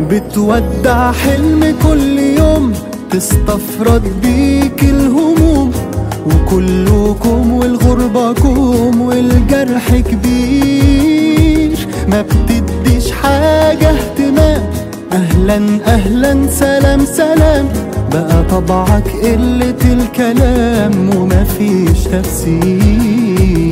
بتودع حلم كل يوم تستفرد بيك الهموم وكلكم والغربة كوم والجرح كبير ما بتديش حاجة اهتمام أهلا أهلا سلام سلام بقى طبعك قلة الكلام ومفيش تفسير